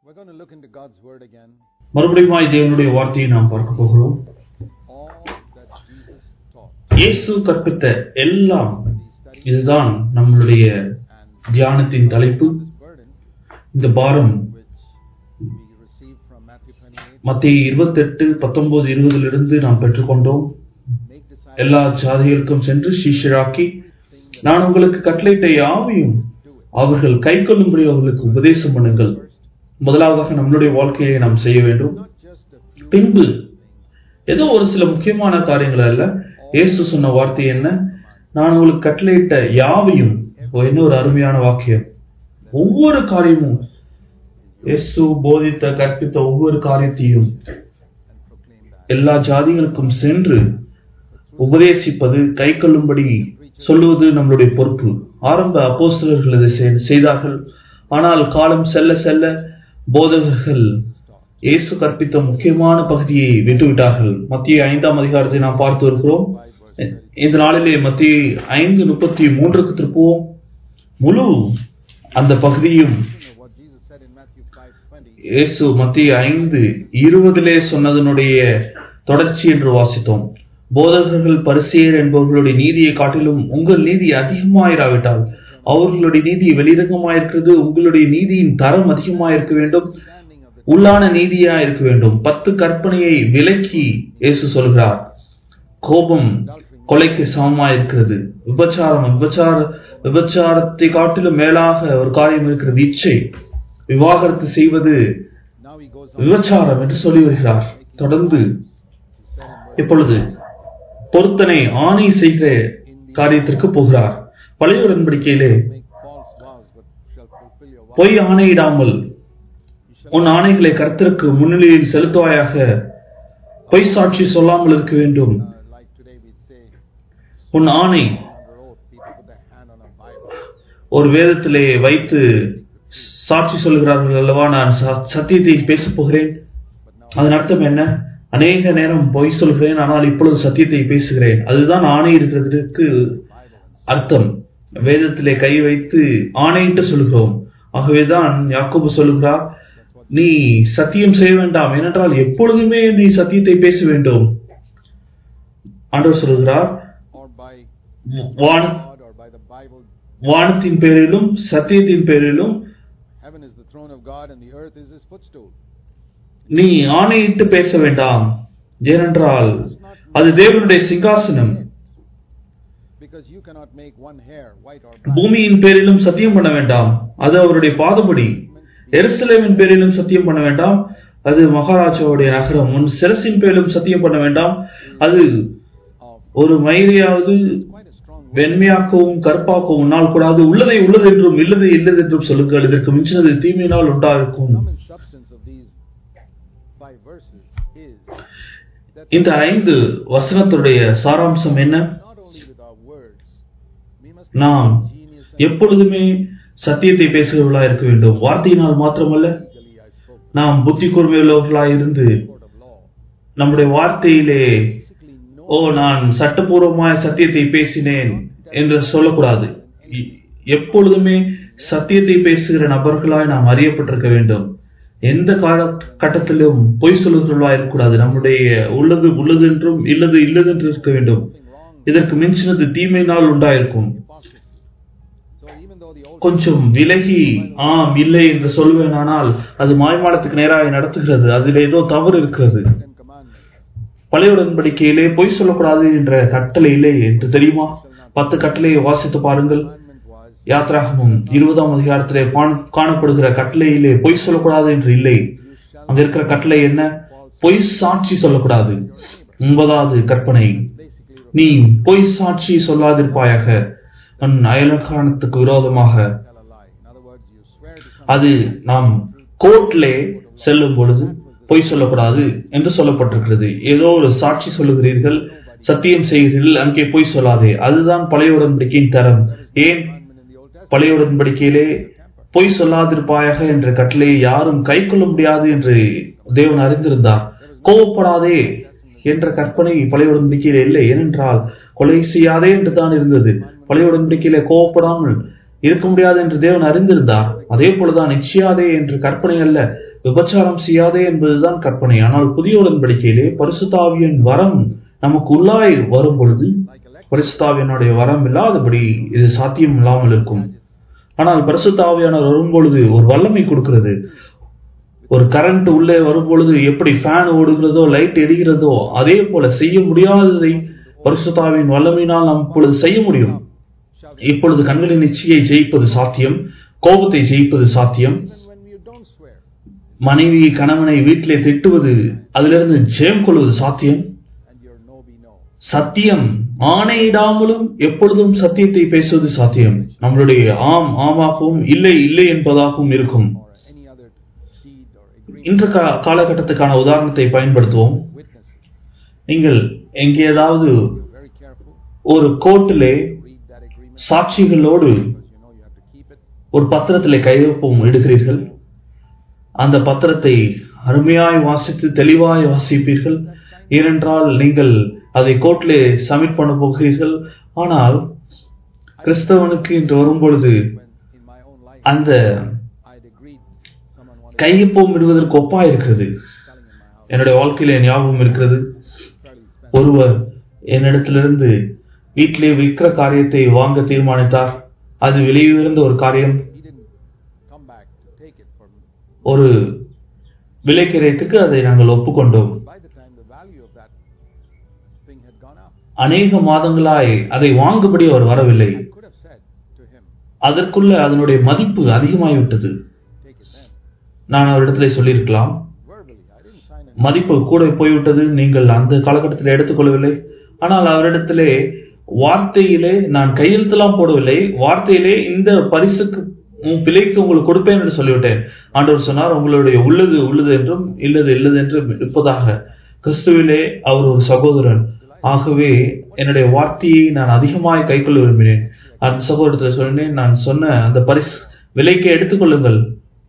We're going to look into God's Word again. மறுபடியும் தேவனுடைய வார்த்தையை நாம் பார்க்க போகிறோம் All that Jesus taught. இயேசு கற்பித்த எல்லாம் These studies இதுதான் நம்மளுடைய and தியானத்தின் தலைப்பு this burden இந்த பாரம் which we received from Matthew 28. மத்திய இருபத்தெட்டு பத்தொன்பது இருபதிலிருந்து நாம் பெற்றுக்கொண்டோம் Make disciples. எல்லா ஜாதிகளுக்கும் சென்று சீஷராக்கி நான் உங்களுக்கு கட்டளையிட்ட யாவையும் அவர்கள் கை கொள்ளும்படி அவர்களுக்கு உபதேசம் பண்ணுங்கள் முதலாவதாக நம்மளுடைய வாழ்க்கையை நாம் செய்ய வேண்டும் Not just a few பின்பு ஏதோ ஒரு சில முக்கியமான காரியங்கள் அல்ல இயேசு சொன்ன வார்த்தை என்ன நான் உங்களுக்கு கட்டளையிட்ட யாவையும் ஓ, என்ன ஒரு அருமையான வாக்கியம் ஒவ்வொரு காரியமும் இயேசு போதித்த கற்பித்த ஒவ்வொரு காரியத்தையும் and proclaim that. எல்லா ஜாதிகளுக்கும் சென்று உபதேசிப்பது கை கொள்ளும்படி சொல்லுவது நம்மளுடைய பொறுப்பு ஆரம்ப அப்போஸ்தலர்கள் இதை செய்- செய்தார்கள் ஆனால் காலம் செல்ல செல்ல போதகர்கள் இயேசு கற்பித்த முக்கியமான பகுதியை விட்டுவிட்டார்கள் மத்திய ஐந்தாம் அதிகாரத்தை நாம் பார்த்து வருகிறோம் இந்த நாளிலே மத்திய ஐந்து முப்பத்தி மூன்றுக்கு திருப்புவோம் முழு அந்த பகுதியும் You know what Jesus said in Matthew 5:20. இயேசு மத்திய ஐந்து இருபதிலே சொன்னதனுடைய தொடர்ச்சி என்று வாசித்தோம் போதகர்கள் பரிசேயர் என்பவர்களுடைய நீதியை காட்டிலும் உங்கள் நீதி அதிகமாயிராவிட்டால் அவர்களுடைய நீதி வெளிரங்கமாயிருக்கிறது உங்களுடைய நீதியின் தரம் அதிகமாயிருக்க வேண்டும் Standing of the உள்ளான நீதியா இருக்க வேண்டும் பத்து கற்பனையை விலக்கி இயேசு சொல்கிறார் கோபம் கொலைக்கு சமமா இருக்கிறது விபச்சாரம் விபச்சார விபச்சாரத்தை காட்டிலும் மேலாக ஒரு காரியம் இருக்கிறது இச்சை விவாகரத்து செய்வது now he goes on. விபச்சாரம் என்று சொல்லி வருகிறார் தொடர்ந்து He said in verse இப்பொழுது பொருத்தனை ஆணை செய்கிற காரியத்திற்கு போகிறார் பழைய உடன்படிக்கையிலே make false vows, but shall fulfill your vows. பொய் ஆணையிடாமல் You shall உன் ஆணைகளை கர்த்தருக்கு முன்னிலையில் செலுத்துவாயாக பொய் சாட்சி சொல்லாமல் இருக்க வேண்டும் uh, like today we'd say உன் ஆணை under oath, people put their hand on a Bible. ஒரு வேதத்திலே வைத்து சாட்சி சொல்கிறார்கள் அல்லவா நான் ச- சத்தியத்தை பேசப் போகிறேன் But now அதன் அர்த்தம் என்ன அநேக நேரம் பொய் சொல்கிறேன் ஆனால் இப்பொழுது சத்தியத்தை பேசுகிறேன் அதுதான் ஆணை இருக்கிறதுக்கு அர்த்தம் வேதத்திலே கை வைத்து ஆணையிட்டு சொல்கிறோம் ஆகவேதான் யாக்கோபு சொல்லுகிறார் நீ சத்தியம் செய்ய வேண்டாம் ஏனென்றால் எப்பொழுதுமே நீ சத்தியத்தை பேச வேண்டும் ஆண்டவர் சொல்கிறார் or by வான God or by the Bible, வானத்தின் பேரிலும் சத்தியத்தின் பேரிலும் heaven is the throne of God and the earth is his footstool. நீ ஆணையிட்டு பேச வேண்டாம் ஏனென்றால் அது தேவனுடைய சிங்காசனம் Because you cannot make one hair white or black. பூமியின் பேரிலும் சத்தியம் பண்ண வேண்டாம் அது அவருடைய பாதபடி எருசலேமின் பேரிலும் சத்தியம் பண்ண வேண்டாம் அது மகாராஜாவுடைய நகரம் உன் சிரசின் பேரிலும் சத்தியம் பண்ண வேண்டாம் அது Of ஒரு மயிரையாவது quite a strong word. வெண்மையாக்கவும் கற்பாக்கவும் உன்னால் கூடாது உள்ளதை உள்ளது என்றும் இல்லதை இல்லது என்றும் சொல்லுங்கள் இதற்கு மிஞ்சினது தீமையினால் உண்டாயிருக்கும் Sum and substance of these five verses is that இந்த ஐந்து வசனத்துடைய சாராம்சம் என்ன not only with our words, we must நாம் be genius and எப்பொழுதுமே சத்தியத்தை பேசுகிறவர்களா இருக்க வேண்டும் வார்த்தையினால் மாத்திரமல்ல legally I spoke. நாம் புத்தி கூர்மையுள்ளவர்களாய் இருந்து Court of law. நம்முடைய வார்த்தையிலே Basically, no ஓ நான் சட்டபூர்வமாய் சத்தியத்தை பேசினேன் என்று சொல்லக்கூடாது எ- எப்பொழுதுமே சத்தியத்தை பேசுகிற நபர்களாய் நாம் அறியப்பட்டிருக்க வேண்டும் எந்த கால கட்டத்திலும் பொய் சொல்லுகிறவர்களாய் இருக்கக்கூடாது நம்முடைய உள்ளது உள்ளது என்றும் இல்லது இல்லது என்று இருக்க வேண்டும் something wrong இதற்கு மிஞ்சினது தீமையினால் உண்டாயிருக்கும் hypocrisy. So even though the old கொஞ்சம் விலகி ஆம் இல்லை என்று சொல்வேனானால் அது மாய்மாலத்துக்கு நேராக நடத்துகிறது அதில் ஏதோ தவறு இருக்கிறது Ten Commandments, பழைய உடன்படிக்கையிலே பொய் சொல்லக்கூடாது என்ற கட்டளை இல்லை என்று தெரியுமா பத்து கட்டளையை வாசித்து பாருங்கள் commandment was யாத்ராகமும் இருபதாம் அதிகாரத்திலே காண- காணப்படுகிற கட்டளையிலே பொய் சொல்லக்கூடாது என்று இல்லை you shall அங்க இருக்கிற கட்டளை என்ன பொய் சாட்சி சொல்லக்கூடாது ஒன்பதாவது கற்பனை basically நீ பொய் சாட்சி சொல்லாதிருப்பாயாக உன் அயலகானத்துக்கு விரோதமாக tell a lie. In other words, you swear to something அது நாம் கோர்ட்லே செல்லும் பொழுது பொய் சொல்லக்கூடாது என்று சொல்லப்பட்டிருக்கிறது ஏதோ ஒரு சாட்சி சொல்லுகிறீர்கள் சத்தியம் செய்கிறீர்கள் அங்கே பொய் சொல்லாதே அதுதான் பழைய உடன்படிக்கையின் தரம் ஏன் commandment in the Old Testament. பழைய உடன்படிக்கையிலே பொய் சொல்லாதிருப்பாயாக என்ற கட்டளையை யாரும் கை கொள்ள முடியாது என்று தேவன் அறிந்திருந்தார் கோவப்படாதே என்ற கற்பனை பழைய உடன்படிக்கையிலே இல்லை ஏனென்றால் கொலை செய்யாதே என்று தான் இருந்தது பழைய உடன்படிக்கையிலே கோவப்படாமல் இருக்க முடியாது என்று தேவன் அறிந்திருந்தார் அதே போலதான் நிச்சயாதே என்று கற்பனை அல்ல விபச்சாரம் செய்யாதே என்பதுதான் கற்பனை ஆனால் புதிய உடன்படிக்கையிலே பரிசுத்தாவியின் வரம் நமக்கு உள்ளாய் வரும் பொழுது like electric பரிசுத்தாவியனுடைய வரம் இல்லாதபடி இது சாத்தியம் இல்லாமல் இருக்கும் ஆனால் பரிசுத்தாவியானவர் வரும்பொழுது ஒரு வல்லமை கொடுக்கிறது ஒரு கரண்ட் உள்ளே வரும்பொழுது எப்படி ஃபேன் ஓடுகிறதோ லைட் எரிகிறதோ அதே போல செய்ய முடியாததை பரிசுத்தாவின் வல்லமையினால் நாம் இப்பொழுது செய்ய முடியும் shall இப்பொழுது கண்களின் நிச்சயை ஜெயிப்பது சாத்தியம் கோபத்தை ஜெயிப்பது சாத்தியம் even when you don't swear மனைவி கணவனை வீட்டிலே திட்டுவது அதிலிருந்து ஜெயம் கொள்வது சாத்தியம் and your no be no. சத்தியம் ஆணையிடாமலும் எப்பொழுதும் சத்தியத்தை பேசுவது சாத்தியம் நம்மளுடைய ஆம் ஆமாகவும் இல்லை இல்லை என்பதாகவும் இருக்கும் or any other deed or agreement இன்று கா- காலகட்டத்துக்கான உதாரணத்தை பயன்படுத்துவோம் witnesses. நீங்கள் எங்கேயாவது You're very careful ஒரு கோர்ட்டிலே to read that agreement சாட்சிகளோடு because you know you have to keep it. ஒரு பத்திரத்திலே கையொப்பம் இடுகிறீர்கள் அந்த பத்திரத்தை அருமையாய் வாசித்து தெளிவாய் வாசிப்பீர்கள் ஏனென்றால் நீங்கள் அதை கோர்ட்டிலே சப்மிட் பண்ண போகிறீர்கள் ஆனால் கிறிஸ்தவனுக்கு இன்று வரும்பொழுது When in my own life அந்த I'd agreed someone wanted கையொப்பம் இடுவதற்கு ஒப்பா இருக்கிறது selling in my house என்னுடைய வாழ்க்கையில ஞாபகம் இருக்கிறது fairly expensive. ஒருவர் என்னிடத்திலிருந்து வீட்டிலே விற்கிற காரியத்தை வாங்க தீர்மானித்தார் அது விலையுயர்ந்த ஒரு காரியம் He didn't come back to take it for me. ஒரு விலைக்கிரயத்துக்கு அதை நாங்கள் ஒப்புக்கொண்டோம் By the time the value of that thing had gone up, அநேக மாதங்களாய் அதை வாங்கும்படி அவர் வரவில்லை I could have said to him, அதற்குள்ள அதனுடைய மதிப்பு அதிகமாகிவிட்டது take it then. நான் அவரிடத்திலே சொல்லியிருக்கலாம் Verbally, I didn't sign it. மதிப்பு கூட போய்விட்டது நீங்கள் அந்த காலகட்டத்தில் எடுத்துக்கொள்ளவில்லை ஆனால் அவரிடத்திலே வார்த்தையிலே நான் கையெழுத்தெல்லாம் போடவில்லை வார்த்தையிலே இந்த பரிசுக்கு உன் பிழைக்கு உங்களுக்கு கொடுப்பேன் என்று சொல்லிவிட்டேன் ஆண்டவர் சொன்னார் உங்களுடைய உள்ளது உள்ளது என்றும் இல்லது இல்லது என்றும் இருப்பதாக கிறிஸ்துவிலே அவர் ஒரு சகோதரன் ஆகவே என்னுடைய வார்த்தையை நான் அதிகமாய் கைக்கொள்ள விரும்பினேன் அந்த சகோதரத்தில் சொன்னேன் நான் சொன்ன அந்த பரிசு விலைக்கு எடுத்துக்கொள்ளுங்கள்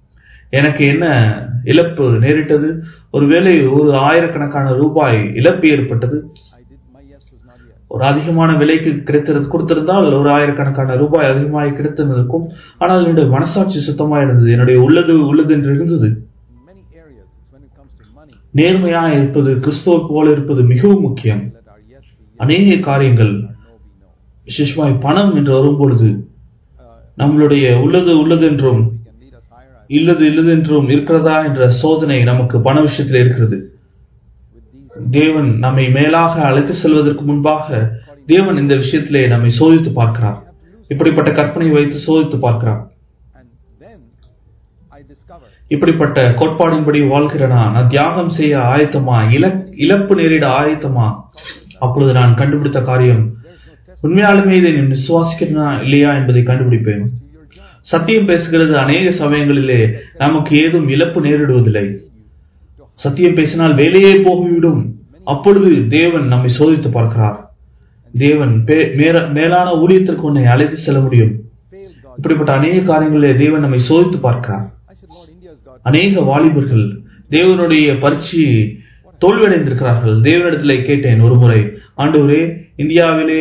எனக்கு என்ன இழப்பு நேரிட்டது ஒருவேளை ஒரு ஆயிரக்கணக்கான ரூபாய் இழப்பு ஏற்பட்டது I did, my yes was not yes. ஒரு அதிகமான விலைக்கு கிடைத்திரு கொடுத்திருந்தால் ஒரு ஆயிரக்கணக்கான ரூபாய் அதிகமாக கிடைத்திருந்திருக்கும் ஆனால் என்னுடைய மனசாட்சி சுத்தமாக இருந்தது என்னுடைய உள்ளது உள்ளது என்று இருந்தது In many areas, it's when it comes to money, நேர்மையாக இருப்பது கிறிஸ்துவ போல இருப்பது மிகவும் முக்கியம் let our yes be yes, அநேக காரியங்கள் our no be no. விசேஷமாய் பணம் என்று வரும்பொழுது Uh, நம்மளுடைய உள்ளது உள்ளது என்றும் we can lead us higher I- இல்லது இல்லது என்றும் இருக்கிறதா என்ற சோதனை நமக்கு பண விஷயத்தில் இருக்கிறது with these. தேவன் நம்மை மேலாக அழைத்து செல்வதற்கு முன்பாக தேவன் இந்த விஷயத்திலே நம்மை சோதித்து பார்க்கிறார் இப்படிப்பட்ட கற்பனை வைத்து சோதித்து பார்க்கிறார் And then I discovered இப்படிப்பட்ட கோட்பாடின்படி வாழ்கிறனா நான் தியாகம் செய்ய ஆயத்தமா இல இழப்பு நேரிட ஆயத்தமா அப்பொழுது நான் கண்டுபிடித்த காரியம் there's no test உண்மையாலுமே இதை நீ விசுவாசிக்கிறனா இல்லையா என்பதை கண்டுபிடிப்பேன் to your job. சத்தியம் பேசுகிறது அநேக சமயங்களிலே நமக்கு ஏதும் இழப்பு நேரிடுவதில்லை சத்தியம் பேசினால் வேலையே போய்விடும் அப்பொழுது தேவன் நம்மை சோதித்து பார்க்கிறார் தேவன் பே- மேல- மேலான ஊழியத்திற்கு உன்னை அழைத்து செல்ல முடியும் Failed God. இப்படிப்பட்ட அநேக காரியங்களிலே தேவன் நம்மை சோதித்து பார்க்கிறார் I said, Lord, India's got அநேக வாலிபர்கள் தேவனுடைய பரீட்சை தோல்வியடைந்திருக்கிறார்கள் தேவனிடத்திலே கேட்டேன் ஒரு முறை ஆண்டவரே இந்தியாவிலே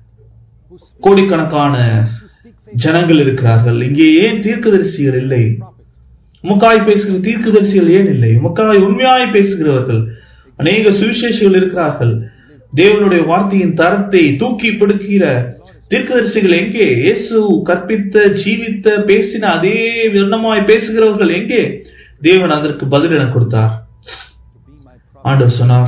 who speak, கோடிக்கணக்கான who speak faith ஜனங்கள் இருக்கிறார்கள் இங்கே ஏன் தீர்க்கதரிசிகள் இல்லை prophets. உமக்காய் பேசுகிற தீர்க்கதரிசிகள் ஏன் இல்லை உமக்காய் உண்மையாய் பேசுகிறவர்கள் அநேக சுவிசேஷங்கள் இருக்கிறார்கள் தேவனுடைய வார்த்தையின் தரத்தை தூக்கி பிடிக்கிற தீர்க்கதரிசிகள் எங்கே இயேசு கற்பித்த ஜீவித்த பேசின அதே விண்ணமாய் பேசுகிறவர்கள் எங்கே தேவன் அதற்கு பதில் என கொடுத்தார் to be my prophet. ஆண்டவர் சொன்னார்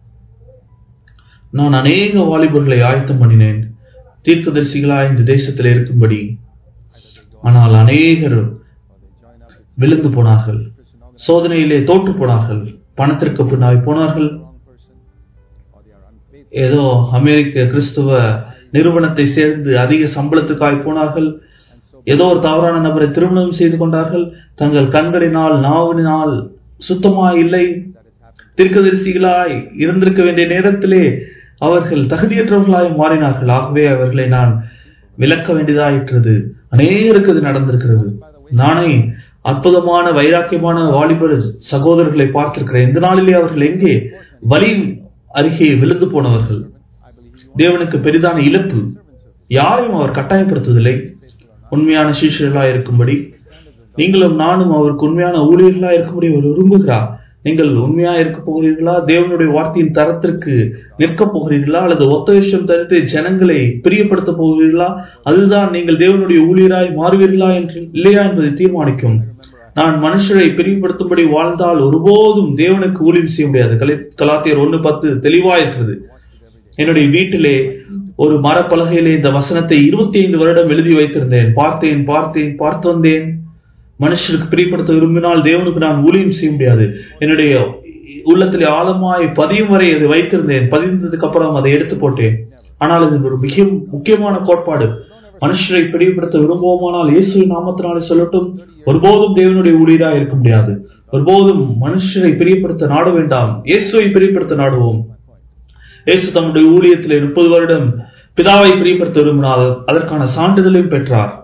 நான் அநேக வாலிபர்களை ஆயத்தம் பண்ணினேன் தீர்க்கதரிசிகளாய் இந்த தேசத்தில் இருக்கும்படி Either they go ஆனால் அநேகர் or they join up with விழுந்து போனார்கள் Christian organization, சோதனையிலே தோற்று போனார்கள் பணத்திற்கு பின்னாய் போனார்கள் the wrong person, or they are unfaithful. ஏதோ அமெரிக்க கிறிஸ்துவ நிறுவனத்தை சேர்ந்து அதிக சம்பளத்துக்காய் போனார்கள் And so ஏதோ ஒரு தவறான நபரை திருமணம் செய்து கொண்டார்கள் தங்கள் கண்களினால் நாவினால் சுத்தமாய் இல்லை that has happened. தீர்க்கதரிசிகளாய் இருந்திருக்க வேண்டிய நேரத்திலே அவர்கள் தகுதியற்றவர்களாய் மாறினார்கள் ஆகவே அவர்களை நான் விளக்க வேண்டியதாயிற்றது அநேகருக்கு இது நடந்திருக்கிறது நானே அற்புதமான வைராக்கியமான வாலிபர் சகோதரர்களை பார்த்திருக்கிறேன் இந்த நாளிலே அவர்கள் எங்கே வலி அருகே விழுந்து போனவர்கள் I believe he தேவனுக்கு பெரிதான இழப்பு servants of யாரையும் அவர் கட்டாயப்படுத்துவதில்லை faithful or not. உண்மையான சீஷர்களாய் இருக்கும்படி Standards of நீங்களும் நானும் அவருக்கு உண்மையான ஊழியர்களா இருக்கும்படி அவர் விரும்புகிறார் நீங்கள் உண்மையா இருக்க போகிறீர்களா தேவனுடைய வார்த்தையின் தரத்திற்கு நிற்க போகிறீர்களா அல்லது ஒத்த விஷயம் தரித்து ஜனங்களை பிரியப்படுத்த போகிறீர்களா அதுதான் நீங்கள் தேவனுடைய ஊழியராய் மாறுவீர்களா என்று இல்லையா என்பதை தீர்மானிக்கும் நான் மனுஷரை பிரியப்படுத்தும்படி வாழ்ந்தால் ஒருபோதும் தேவனுக்கு ஊழியம் செய்ய முடியாது கலை- கலாத்தியர் ஒன்று பத்து தெளிவா இருக்கிறது என்னுடைய வீட்டிலே ஒரு மரப்பலகையிலே இந்த வசனத்தை இருபத்தி ஐந்து வருடம் எழுதி வைத்திருந்தேன் பார்த்தேன் பார்த்தேன் பார்த்து வந்தேன் மனுஷருக்கு பிரியப்படுத்த விரும்பினால் தேவனுக்கு நான் ஊழியம் செய்ய முடியாது என்னுடைய உள்ளத்திலே ஆழமாய் பதியும் வரை அதை வைத்திருந்தேன் பதிந்ததுக்கு அப்புறம் அதை எடுத்து போட்டேன் ஆனால் இது ஒரு மிக முக்கியமான கோட்பாடு மனுஷரை பிரியப்படுத்த விரும்புவோமானால் இயேசுவின் நாமத்தினாலே சொல்லட்டும் ஒருபோதும் தேவனுடைய ஊழியராக இருக்க முடியாது ஒருபோதும் மனுஷரை பிரியப்படுத்த நாட வேண்டாம் இயேசுவை பிரியப்படுத்த நாடுவோம் இயேசு தம்முடைய ஊழியத்திலே முப்பது வருடம் பிதாவை பிரியப்படுத்த விரும்பினால் அதற்கான சான்றிதழையும் பெற்றார்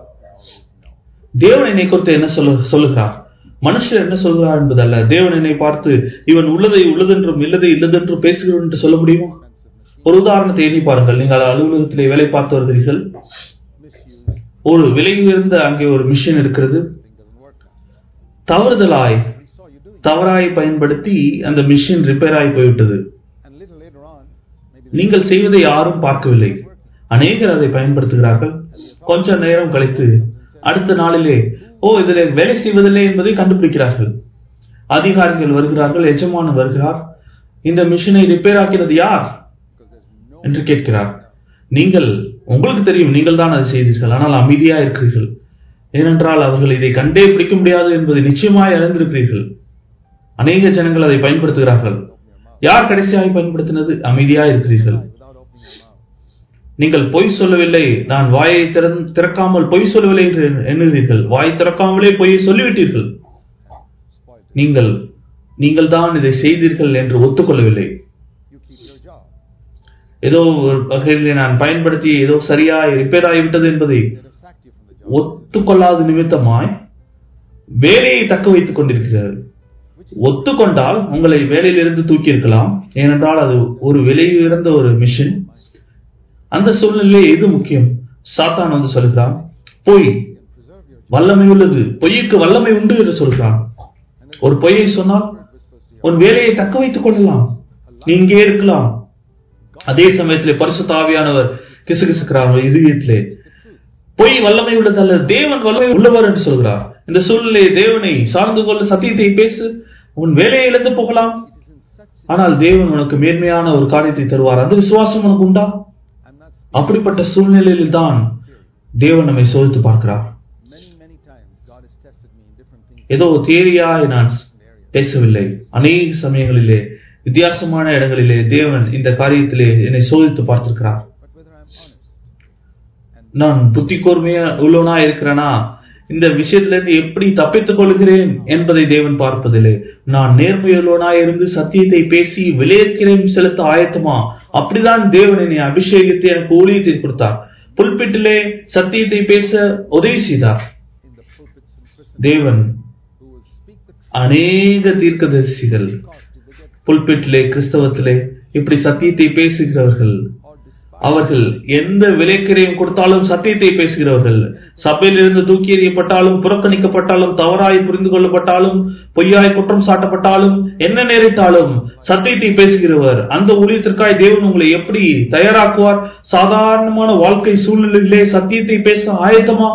தேவன் என்னை குறித்து என்ன சொல்ல சொல்லுகிறார் மனுஷர் என்ன சொல்கிறார் என்பதல்ல தேவன் என்னை பார்த்து இவன் உள்ளதை உள்ளதென்றும் இல்லதை இல்லதென்றும் பேசுகிறவன் என்று சொல்ல முடியுமா ஒரு உதாரணத்தை எண்ணி பாருங்கள் நீங்கள் அலுவலகத்திலே வேலை பார்த்து வருகிறீர்கள் Misuse. ஒரு விலை உயர்ந்த அங்கே ஒரு மிஷின் இருக்கிறது Thing doesn't work now. தவறுதலாய் We saw you doing it. தவறாய் பயன்படுத்தி அந்த மிஷின் ரிப்பேர் ஆகி போய்விட்டது And little later on, maybe நீங்கள் செய்வதை யாரும் பார்க்கவில்லை அநேகர் அதை பயன்படுத்துகிறார்கள் கொஞ்ச நேரம் கழித்து அடுத்த நாளிலே ஓ இதில் வேலை செய்வதில்லை என்பதை கண்டுபிடிக்கிறார்கள் அதிகாரிகள் வருகிறார்கள் எஜமானன் வருகிறார் இந்த மிஷினை ரிப்பேர் ஆக்கினது யார் because there's no என்று கேட்கிறார் நீங்கள் உங்களுக்கு தெரியும் நீங்கள் தான் அதை செய்தீர்கள் ஆனால் அமைதியா இருக்கிறீர்கள் ஏனென்றால் அவர்கள் இதை கண்டே பிடிக்க முடியாது என்பதை நிச்சயமாய் அறிந்திருக்கிறீர்கள் அநேக ஜனங்கள் அதை பயன்படுத்துகிறார்கள் யார் கடைசியாக பயன்படுத்தினது அமைதியா இருக்கிறீர்கள் without opening your mouth. நீங்கள் பொய் சொல்லவில்லை நான் வாயை திறந்- திறக்காமல் பொய் சொல்லவில்லை என்று எண்ணுகிறீர்கள் வாய் திறக்காமலே பொய்யை சொல்லிவிட்டீர்கள் Spoiled it. நீங்கள் நீங்கள் தான் இதை செய்தீர்கள் என்று ஒத்துக்கொள்ளவில்லை You keep your job. ஏதோ ஒரு வகையிலே நான் பயன்படுத்தி ஏதோ சரியாய் ரிப்பேர் ஆகிவிட்டது என்பதை They'd have sacked you from the job. ஒத்துக்கொள்ளாத நிமித்தமாய் வேலையை தக்க வைத்துக் கொண்டிருக்கிறார்கள் Which is ஒத்துக்கொண்டால் உங்களை வேலையிலிருந்து தூக்கி இருக்கலாம் ஏனென்றால் அது ஒரு விலையுயர்ந்த ஒரு மிஷின் அந்த சூழ்நிலையிலே எது முக்கியம் சாத்தான் வந்து சொல்கிறான் பொய் can preserve your job. வல்லமை உள்ளது பொய்யுக்கு வல்லமை உண்டு என்று சொல்கிறான் And then ஒரு பொய்யை சொன்னால் the word whispers to you. உன் வேலையை தக்க வைத்துக் கொள்ளலாம் நீ இங்கே இருக்கலாம் அதே சமயத்திலே பரிசுத்த ஆவியானவர் கிசுகிசுக்கிறார் உன் இதயத்திலே பொய் வல்லமை உள்ளதல்ல தேவன் வல்லமை உள்ளவர் என்று சொல்கிறார் இந்த சூழ்நிலையை தேவனை சார்ந்து கொள்ள சத்தியத்தை பேசு உன் வேலையை இழந்து போகலாம் It is in such ஆனால் தேவன் உனக்கு மேன்மையான ஒரு காரியத்தை தருவார் அந்த விசுவாசம் உனக்கு உண்டா I'm not அப்படிப்பட்ட சூழ்நிலையில் தான் தேவன் நம்மை சோதித்து பார்க்கிறார் many, many times God has tested me in different things. ஏதோ தியரியாய் நான் different areas. பேசவில்லை அநேக சமயங்களிலே வித்தியாசமான இடங்களிலே தேவன் இந்த காரியத்திலே என்னை சோதித்து பார்த்திருக்கிறார் But whether I'm honest and நான் புத்தி கூர்மையா உள்ளவனா இருக்கிறேனா இந்த விஷயத்திலிருந்து எப்படி தப்பித்துக் கொள்கிறேன் என்பதை தேவன் பார்ப்பதில்லை நான் நேர்மையுள்ளவனா இருந்து சத்தியத்தை பேசி விலையேற்கிறேன் செலுத்த ஆயத்தமா அப்படிதான் தேவன் என்னை அபிஷேகித்து எனக்கு ஊழியத்தை கொடுத்தார் புல்பிட்டிலே சத்தியத்தை பேச உதவி செய்தார் in the pulpits and Christian தேவன் who will speak the truth அநேக தீர்க்கதரிசிகள் because did they get புல்பிட்டிலே கிறிஸ்தவத்திலே இப்படி சத்தியத்தை பேசுகிறவர்கள் or despise அவர்கள் எந்த விலைக்கிரையும் கொடுத்தாலும் சத்தியத்தை பேசுகிறவர்கள் சபையிலிருந்து தூக்கி எறியப்பட்டாலும் புறக்கணிக்கப்பட்டாலும் தவறாய் புரிந்து கொள்ளப்பட்டாலும் பொய்யாய் குற்றம் சாட்டப்பட்டாலும் என்ன நேரிட்டாலும் சத்தியத்தை பேசுகிறவர் அந்த ஊழியத்திற்காய் தேவன் உங்களை எப்படி தயாராக்குவார் சாதாரணமான வாழ்க்கை சூழ்நிலையிலே சத்தியத்தை பேச ஆயத்தமா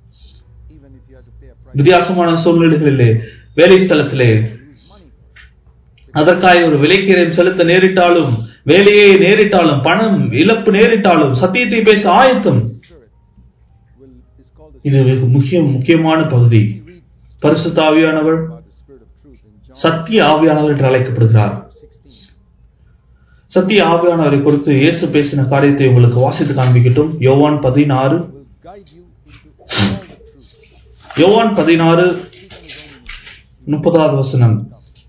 even if you have to pay a price வித்தியாசமான சூழ்நிலைகளிலே வேலை ஸ்தலத்திலே lose money அதற்காக ஒரு விலைக்கிரம் செலுத்த நேரிட்டாலும் வேலையே நேரிட்டாலும் பணம் இழப்பு நேரிட்டாலும் சத்தியத்தை பேச ஆயத்தம் spirit will is called the இது மிக முக்கிய முக்கியமான பகுதி we read பரிசுத்த ஆவியானவர் about the spirit of truth in John சத்திய ஆவியானவர் என்று அழைக்கப்படுகிறார் 16 சத்திய ஆவியானவரை குறித்து இயேசு பேசின காரியத்தை உங்களுக்கு வாசித்து காண்பிக்கட்டும் யோவான் பதினாறு will guide you into all the truth யோவான் பதினாறு speak on his own முப்பதாவது வசனம்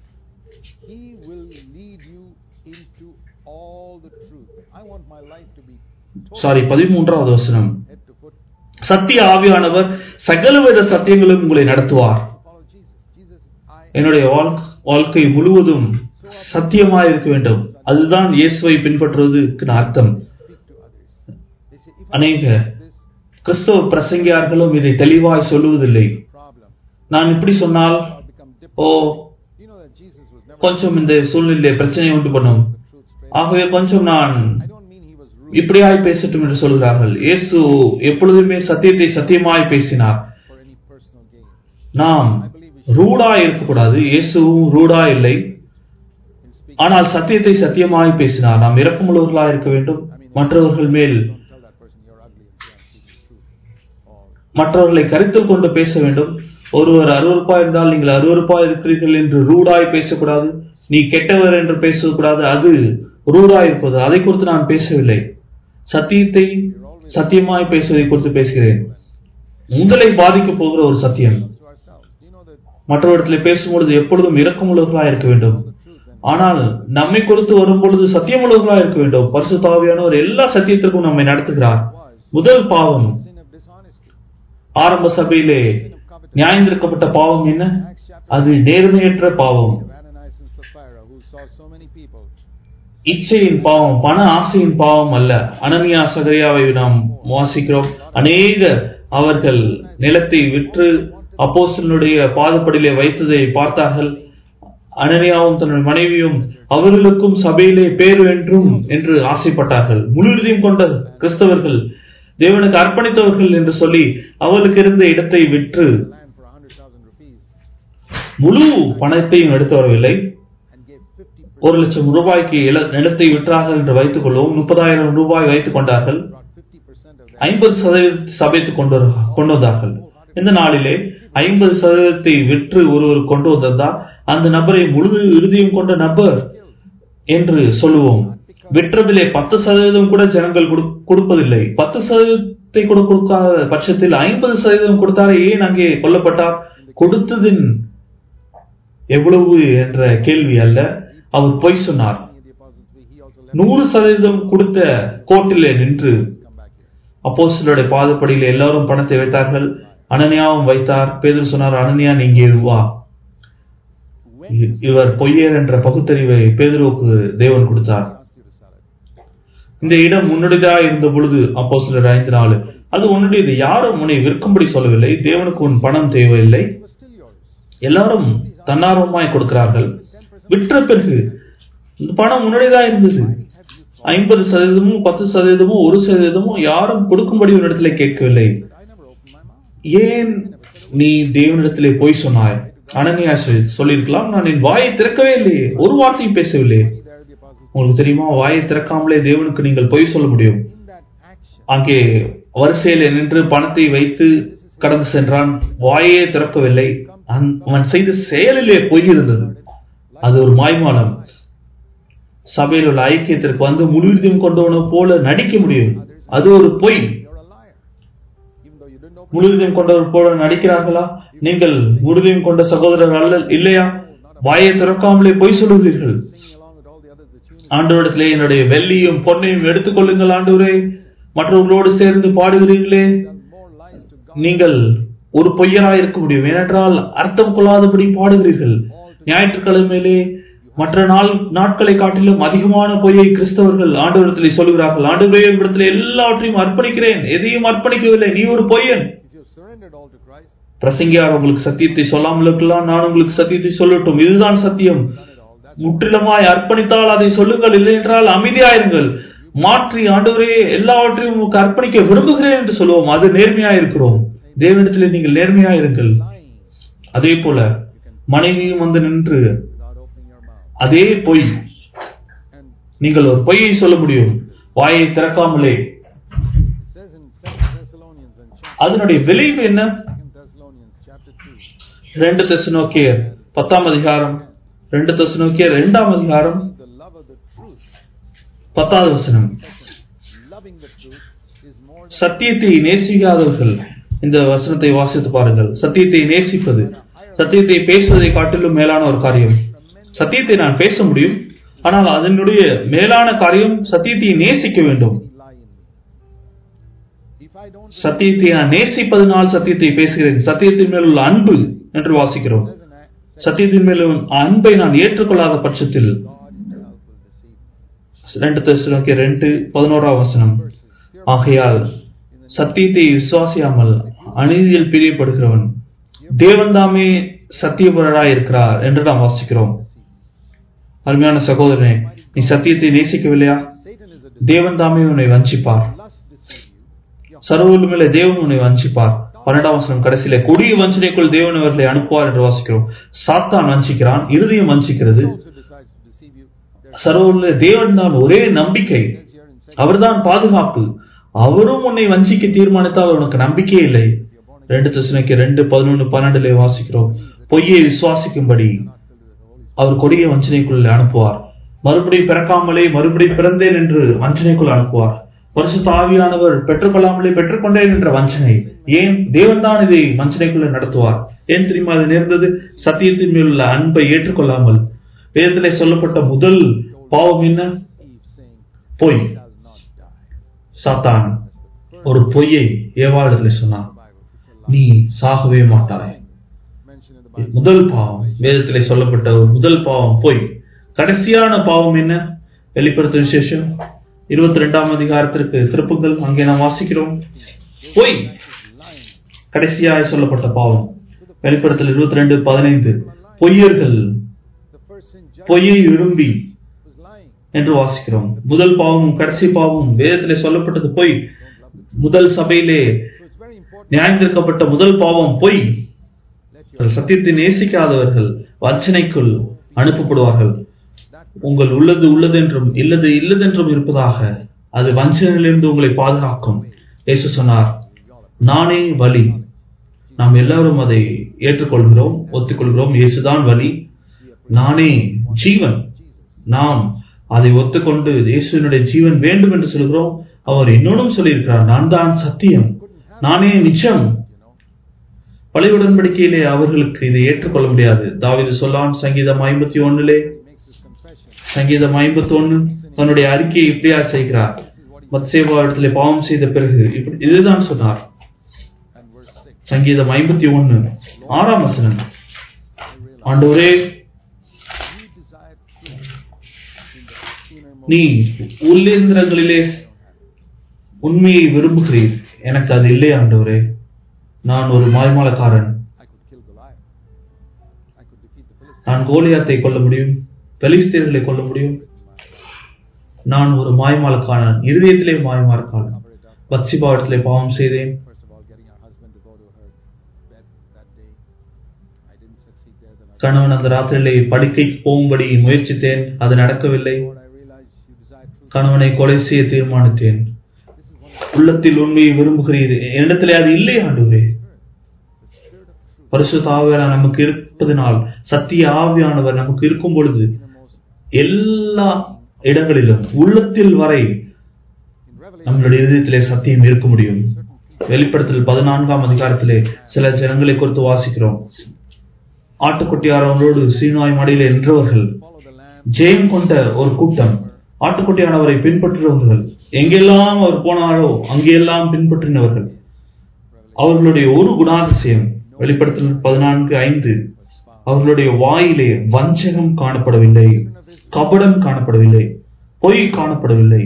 he will lead you into all the truth I want my life to be total sorry பதிமூன்றாவது வசனம் head to foot சத்திய ஆவியானவர் சகலவித சத்தியங்களும் உங்களை நடத்துவார் to follow Jesus Jesus I என்னுடைய வாழ்- வாழ்க்கை முழுவதும் சத்தியமாய் இருக்க வேண்டும் அதுதான் இயேசுவை பின்பற்றுவதற்கு அர்த்தம் speak to others they say if I அநேக do this கிறிஸ்தவ பிரசங்கியார்களும் இதை தெளிவாய் சொல்லுவதில்லை problem நான் இப்படி சொன்னால் or become O different. You know that Jesus was never கொஞ்சம் இந்த சூழ்நிலையிலே பிரச்சனையை உண்டு பண்ணும் the truth straight. ஆகவே கொஞ்சம் நான் I don't mean he was rude இப்படியாய் பேசட்டும் என்று சொல்கிறார்கள் இயேசு எப்பொழுதுமே சத்தியத்தை சத்தியமாய் பேசினார் for any personal gain. நாம் ரூடா இருக்கக்கூடாது இயேசுவும் ரூடா இல்லை In speaking, ஆனால் சத்தியத்தை சத்தியமாய் பேசினார் நாம் இரக்கமுள்ளவர்களாக இருக்க வேண்டும் மற்றவர்கள் மேல் don't tell that person you're ugly and say I'm speaking truth. Or மற்றவர்களை கருத்தில் கொண்டு பேச வேண்டும் ஒருவர் அருவருப்பா இருந்தால் நீங்கள் அருவருப்பா இருக்கிறீர்கள் என்று ரூடாய் பேசக்கூடாது நீ கெட்டவர் என்று பேசக்கூடாது அது ரூடாய் இருப்பது அதை குறித்து நான் பேசவில்லை சத்தியத்தை சத்தியமாய் பேசுவதை குறித்து பேசுகிறேன் உங்களை பாதிக்கப் போகிற ஒரு சத்தியம் to ourselves. Do you know that மற்றவரிடத்தில் பேசும்பொழுது எப்பொழுதும் இரக்கமுள்ளவர்களாக இருக்க வேண்டும் the truth and ஆனால் நம்மை குறித்து வரும்பொழுது சத்தியமுள்ளவர்களாக இருக்க வேண்டும் பரிசுத்தாவியானவர் எல்லா சத்தியத்திற்கும் நம்மை நடத்துகிறார் was முதல் பாவம் sin of dishonesty, ஆரம்ப சபையிலே sin of covetous, நியாயந்திருக்கப்பட்ட பாவம் என்ன Acts chapter அது நேர்மையற்ற பாவம் of Ananias and Sapphira, who saw so many people இச்சையின் பாவம் பண ஆசையின் பாவம் அல்ல அனனியா சகரியாவை நாம் வாசிக்கிறோம் அநேக அவர்கள் நிலத்தை விற்று அப்போஸ்தலனுடைய பாதப்படியிலே வைத்ததை பார்த்தார்கள் அனனியாவும் தன்னுடைய மனைவியும் அவர்களுக்கும் சபையிலே பேர் என்றும் என்று ஆசைப்பட்டார்கள் முழு இதயம் கொண்ட கிறிஸ்தவர்கள் தேவனுக்கு அர்ப்பணித்தவர்கள் என்று சொல்லி அவர்களுக்கு இருந்த இடத்தை விற்று the land for a hundred thousand rupees முழு பணத்தையும் எடுத்து வரவில்லை and gave fifty ஒரு லட்சம் ரூபாய்க்கு இல- நிலத்தை விற்றார்கள் என்று வைத்துக் கொள்வோம் முப்பதாயிரம் ரூபாய் வைத்துக் கொண்டார்கள் brought fifty percent of that ஐம்பது சதவீத சபைத்து கொண்டு வரு- கொண்டு வந்தார்கள் இந்த நாளிலே ஐம்பது சதவீதத்தை விற்று ஒருவர் கொண்டு வந்திருந்தால் அந்த நபரை முழு இறுதியும் கொண்ட நபர் என்று சொல்லுவோம் விற்றதிலே பத்து சதவீதம் கூட ஜனங்கள் கொடு- கொடுப்பதில்லை பத்து சதவீதத்தை கூட கொடுக்காத பட்சத்தில் ஐம்பது சதவீதம் கொடுத்தாலே ஏன் அங்கே கொல்லப்பட்டார் கொடுத்ததின் எவ்வளவு என்ற கேள்வி அல்ல அவர் பொய் சொன்னார் many of the apostles we he also left நூறு சதவீதம் கொடுத்த கோட்டிலே நின்று come back here அப்போஸ்தலருடைய பாதப்படியில் எல்லாரும் பணத்தை வைத்தார்கள் அனனியாவும் வைத்தார் பேதுரு சொன்னார் அனனியா நீங்க வா when இ- இவர் பொய்யர் என்ற பகுத்தறிவை பேதுருவுக்கு தேவன் கொடுத்தார் asked you to sell it இந்த இடம் உன்னுடையதா இருந்த பொழுது அப்போ சிலர் ஐந்து நாள் அது உன்னுடையது யாரும் உன்னை விற்கும்படி சொல்லவில்லை தேவனுக்கு உன் பணம் தேவையில்லை it was still yours எல்லாரும் தன்னார்வமாய் கொடுக்கிறார்கள் விற்ற பிறகு இந்த பணம் உன்னுடையதா இருந்தது have you ஐம்பது சதவீதமும் பத்து சதவீதமும் ஒரு சதவீதமும் யாரும் கொடுக்கும்படி உன்னிடத்திலே கேட்கவில்லை I never opened my mouth ஏன் நீ தேவனிடத்திலே போய் சொன்னாய் அனனியா சொல்லி- சொல்லியிருக்கலாம் நான் என் வாயை திறக்கவே இல்லையே ஒரு வார்த்தையும் பேசவில்லை there the apostles உங்களுக்கு தெரியுமா வாயை திறக்காமலே தேவனுக்கு நீங்கள் பொய் சொல்ல முடியும் in that action அங்கே வரிசையில் நின்று பணத்தை வைத்து கடந்து சென்றான் வாயே திறக்கவில்லை அந்- அவன் செய்த செயலிலே பொய் இருந்தது அது ஒரு மாய்மாலம் சபையில் உள்ள ஐக்கியத்திற்கு வந்து முழுவதும் கொண்டவன போல நடிக்க முடியும் அது ஒரு பொய் you're a liar even though you didn't open முழுவதும் கொண்டவர் போல நடிக்கிறார்களா நீங்கள் முழுவதும் கொண்ட சகோதரர் அல்ல இல்லையா வாயை திறக்காமலே பொய் சொல்லுகிறீர்கள் singing along with all the others the tune ஆண்டவரிடத்திலே என்னுடைய வெள்ளியும் பொன்னையும் எடுத்துக்கொள்ளுங்கள் ஆண்டவரே மற்றவர்களோடு சேர்ந்து பாடுகிறீர்களே tell more lies to God நீங்கள் ஒரு பொய்யராய் இருக்க முடியும் ஏனென்றால் அர்த்தம் கொள்ளாதபடி பாடுகிறீர்கள் ஞாயிற்றுக்கிழமையிலே மற்ற நாள் நாட்களை காட்டிலும் அதிகமான பொய்யை கிறிஸ்தவர்கள் ஆண்டவரத்திலே சொல்கிறார்கள் ஆண்டவரே இடத்துல எல்லாவற்றையும் அர்ப்பணிக்கிறேன் எதையும் அர்ப்பணிக்கவில்லை நீ ஒரு பொய்யன் if you've surrendered all to Christ பிரசங்கியார் உங்களுக்கு சத்தியத்தை சொல்லாமல் இருக்கலாம் நான் உங்களுக்கு சத்தியத்தை சொல்லட்டும் இதுதான் சத்தியம் done it all that's முற்றிலுமாய் அர்ப்பணித்தால் அதை சொல்லுங்கள் இல்லை என்றால் அமைதியாயிருங்கள் மாற்றி ஆண்டவரே எல்லாவற்றையும் உங்களுக்கு அர்ப்பணிக்க விரும்புகிறேன் என்று சொல்லுவோம் அது நேர்மையாய் இருக்கிறோம் தேவனிடத்திலே நீங்கள் நேர்மையாயிருங்கள் lying அதே போல மனைவியும் வந்து நின்று without opening your mouth அதே பொய் and நீங்கள் ஒரு பொய்யை சொல்ல முடியும் வாயை திறக்காமலே it says in Second Thessalonians and chapter அதனுடைய விளைவு என்ன Second Thessalonians chapter two ரெண்டு தெசனோக்கியர் பத்தாம் அதிகாரம் ரெண்டு தெசனோக்கியர் இரண்டாம் அதிகாரம் the love of the truth பத்தாவது வசனம் loving the truth is more than சத்தியத்தை நேசிக்காதவர்கள் இந்த வசனத்தை வாசித்து பாருங்கள் சத்தியத்தை நேசிப்பது சத்தியத்தை பேசுவதை காட்டிலும் மேலான ஒரு காரியம் சத்தியத்தை நான் பேச முடியும் ஆனால் அதனுடைய மேலான காரியம் சத்தியத்தை நேசிக்க வேண்டும் any lie in me if I don't சத்தியத்தை நான் நேசிப்பதனால் சத்தியத்தை பேசுகிறேன் சத்தியத்தின் மேல் உள்ள அன்பு என்று வாசிக்கிறோம் says in Acts, சத்தியத்தின் மேல் உள்ள அன்பை நான் ஏற்றுக்கொள்ளாத பட்சத்தில் God himself will deceive me ரெண்டு தெசலோனிக்கே ரெண்டு பதினோராம் வசனம் verses pure ஆகையால் சத்தியத்தை விசுவாசியாமல் அநீதியில் பிரியப்படுகிறவன் தேவன் தாமே சத்தியபரராய் இருக்கிறார் என்று நாம் வாசிக்கிறோம் அருமையான சகோதரனே நீ சத்தியத்தை நேசிக்கவில்லையா Satan is a தேவன் தாமே உன்னை வஞ்சிப்பார் lust deceive you. Your சர்வலுமில்ல தேவன் உன்னை வஞ்சிப்பார் பன்னெண்டாம் வசனம் கடைசியில கொடிய வஞ்சனைக்குள் தேவன் அவர்களை அனுப்புவார் என்று வாசிக்கிறோம் சாத்தான் வஞ்சிக்கிறான் இருதயம் வஞ்சிக்கிறது also decides to deceive you. There's சர்வலுள்ள தேவன் தான் ஒரே நம்பிக்கை says here in second அவர்தான் பாதுகாப்பு அவரும் உன்னை வஞ்சிக்க தீர்மானித்தால் உனக்கு நம்பிக்கையே இல்லை you're born again, ரெண்டு தசனைக்கு ரெண்டு பதினொன்னு பன்னெண்டுல வாசிக்கிறோம் பொய்யை விசுவாசிக்கும்படி not filled with the Holy Spirit. அவர் கொடிய வஞ்சனைக்குள் அனுப்புவார் மறுபடியும் பிறக்காமலே மறுபடியும் பிறந்தேன் என்று வஞ்சனைக்குள் அனுப்புவார் பரிசுத்த ஆவியானவர் பெற்றுக்கொள்ளாமலே பெற்றுக்கொண்டேன் என்ற வஞ்சனை ஏன் தேவன் தான் இதை வஞ்சனைக்குள்ள நடத்துவார் ஏன் தெரியுமா அது நேர்ந்தது சத்தியத்தின் மேல் உள்ள அன்பை ஏற்றுக்கொள்ளாமல் வேதத்திலே சொல்லப்பட்ட முதல் பாவம் என்ன Eve saying, பொய் shall not die. சாத்தான் ஒரு பொய்யை ஏவாளத்தில் சொன்னான் The Bible. It's a lie. நீ சாகவே மாட்டாய் Mentioned in the Bible. முதல் பாவம் வேதத்திலே சொல்லப்பட்ட ஒரு முதல் பாவம் பொய் கடைசியான பாவம் என்ன வெளிப்படுத்த விசேஷம் இருபத்தி ரெண்டாம் அதிகாரத்திற்கு திருப்புங்கள் அங்கே நாம் வாசிக்கிறோம் பொய் Lying. கடைசியாய் சொல்லப்பட்ட பாவம் வெளிப்படுத்தல் இருபத்தி ரெண்டு பதினைந்து பொய்யர்கள் The first sin judged பொய்யை விரும்பி was lying. என்று வாசிக்கிறோம் முதல் பாவமும் கடைசி பாவமும் வேதத்திலே சொல்லப்பட்டது பொய் Don't love the முதல் சபையிலே So it's very important. நியாயந்திருக்கப்பட்ட முதல் பாவம் பொய் Let your சத்தியத்தை நேசிக்காதவர்கள் வஞ்சனைக்குள் அனுப்பப்படுவார்கள் that உங்கள் உள்ளது உள்ளதென்றும் இல்லது இல்லதென்றும் இருப்பதாக அது வஞ்சனையிலிருந்து உங்களை பாதுகாக்கும் இயேசு சொன்னார் நானே வழி நாம் எல்லாரும் அதை ஏற்றுக்கொள்கிறோம் ஒத்துக்கொள்கிறோம் இயேசுதான் வழி நானே ஜீவன் நாம் அதை ஒத்துக்கொண்டு இயேசுவினுடைய ஜீவன் வேண்டும் என்று சொல்கிறோம் அவர் இன்னொன்னும் சொல்லியிருக்கிறார் நான் தான் சத்தியம் நானே நிச்சயம் பழைய உடன்படிக்கையிலே அவர்களுக்கு இதை ஏற்றுக்கொள்ள முடியாது தாவீது சொல்லான் சங்கீதம் ஐம்பத்தி ஒண்ணுலே makes his confession. சங்கீதம் ஐம்பத்தி ஒண்ணு தன்னுடைய அறிக்கையை இப்படியா செய்கிறார் மத்சேவா இடத்திலே பாவம் செய்த பிறகு இப்படி இதுதான் சொன்னார் And verse 6. சங்கீதம் ஐம்பத்தி ஒண்ணு ஆறாம் வசனம் I realize ஆண்டவரே you desire truth in the innermost நீ உள்ளேந்திரங்களிலே உண்மையை விரும்புகிறீர் எனக்கு அது இல்லை ஆண்டவரே நான் ஒரு மாய்மாலக்காரன் I could kill Goliath. I could defeat the Philistines. நான் கோலியாத்தை கொல்ல முடியும் பெலிஸ்தீர்களை கொல்ல முடியும் நான் ஒரு மாய்மாலக்காரன் இருதயத்திலே மாய்மாலக்காரன் Cover it up. பத்சிபா இடத்திலே பாவம் செய்தேன் First of all, getting her husband to go to her bed that day. I didn't succeed there. Then I கணவன் அந்த ராத்திரியிலே படுக்கைக்கு போகும்படி முயற்சித்தேன் அது நடக்கவில்லை Lord, I realized you desire truth. கணவனை கொலை செய்ய தீர்மானித்தேன் This is one of உள்ளத்தில் உண்மையை விரும்புகிறீர் என்னிடத்திலே அது இல்லை ஆண்டவரே the spirit. The spirit of truth. பரிசுத்த ஆவியானவர் நமக்கு இருப்பதனால் சத்திய ஆவியானவர் நமக்கு இருக்கும் பொழுது Innermost எல்லா இடங்களிலும் உள்ளத்தில் வரை in Revelation. நம்மளுடைய இதயத்திலே சத்தியம் இருக்க முடியும் வெளிப்படுத்தல் பதினான்காம் அதிகாரத்திலே சில ஜனங்களை குறித்து வாசிக்கிறோம் ஆட்டுக்குட்டியாரவர்களோடு சீனாய் மடியிலே நின்றவர்கள் Follow the Lamb. ஜெயம் கொண்ட ஒரு கூட்டம் ஆட்டுக்குட்டியானவரை பின்பற்றுகிறவர்கள் எங்கெல்லாம் அவர் போனாரோ அங்கெல்லாம் பின்பற்றினவர்கள் அவர்களுடைய ஒரு குணாதிசயம் வெளிப்படுத்தல் பதினான்கு ஐந்து அவர்களுடைய வாயிலே வஞ்சகம் காணப்படவில்லை கபடம் காணப்படவில்லை பொய் காணப்படவில்லை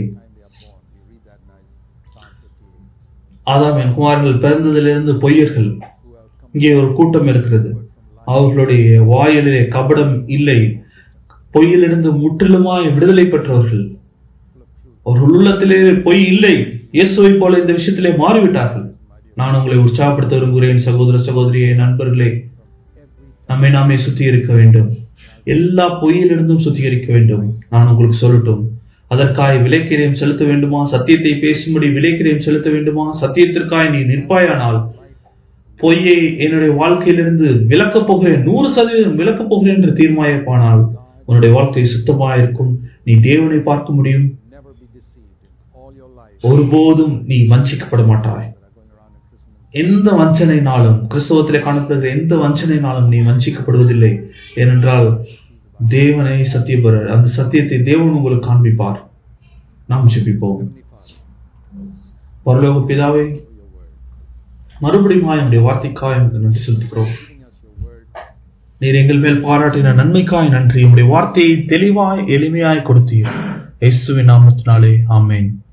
Time they are born. We read that nice Psalm 58. ஆதாம் என் குமாரர்கள் பிறந்ததிலிருந்து பொய்யர்கள் Who have come இங்கே ஒரு கூட்டம் இருக்கிறது from life. அவர்களுடைய வாயிலே கபடம் இல்லை பொய்யிலிருந்து முற்றிலுமாய் விடுதலை பெற்றவர்கள் full of truth. அவர்கள் உள்ளத்திலே பொய் இல்லை இயேசுவை போல இந்த விஷயத்திலே மாறிவிட்டார்கள் நான் உங்களை உற்சாகப்படுத்த விரும்புகிறேன் சகோதர சகோதரியே நண்பர்களே Every நம்மை நாமே சுத்திகரிக்க வேண்டும் எல்லா பொய்யிலிருந்தும் சுத்திகரிக்க வேண்டும் நான் உங்களுக்கு சொல்லட்டும் அதற்காய் விலைக்கிரயம் செலுத்த வேண்டுமா சத்தியத்தை பேசும்படி விலைக்கிரயம் செலுத்த வேண்டுமா சத்தியத்திற்காய் நீ நிற்பாயானால் பொய்யை என்னுடைய வாழ்க்கையிலிருந்து விலக்கப் போகிறேன் நூறு சதவீதம் விலக்கப் போகிறேன் என்று தீர்மானிப்பானால் உன்னுடைய வாழ்க்கை சுத்தமாக இருக்கும் நீ தேவனை பார்க்க முடியும் never be deceived in all your life ஒருபோதும் நீ வஞ்சிக்கப்பட மாட்டாய் that are going around in Christendom. எந்த வஞ்சனைனாலும் கிறிஸ்தவத்திலே காணப்படுகிற எந்த வஞ்சனைனாலும் நீ வஞ்சிக்கப்படுவதில்லை ஏனென்றால் தேவனை சத்தியபரர் அந்த சத்தியத்தை தேவன் உங்களுக்கு காண்பிப்பார் நாம் ஜெபிப்போம் Heavenly Father, பரலோக பிதாவே for your word, மறுபடியும் என்னுடைய வார்த்தைக்காய் எனக்கு நன்றி செலுத்துகிறோம் giving us your word நீர் எங்கள் மேல் பாராட்டின நன்மைக்காய் நன்றி உம்முடைய வார்த்தையை தெளிவாய் எளிமையாய் கொடுத்தீர் இயேசுவின் நாமத்தினாலே ஆமென்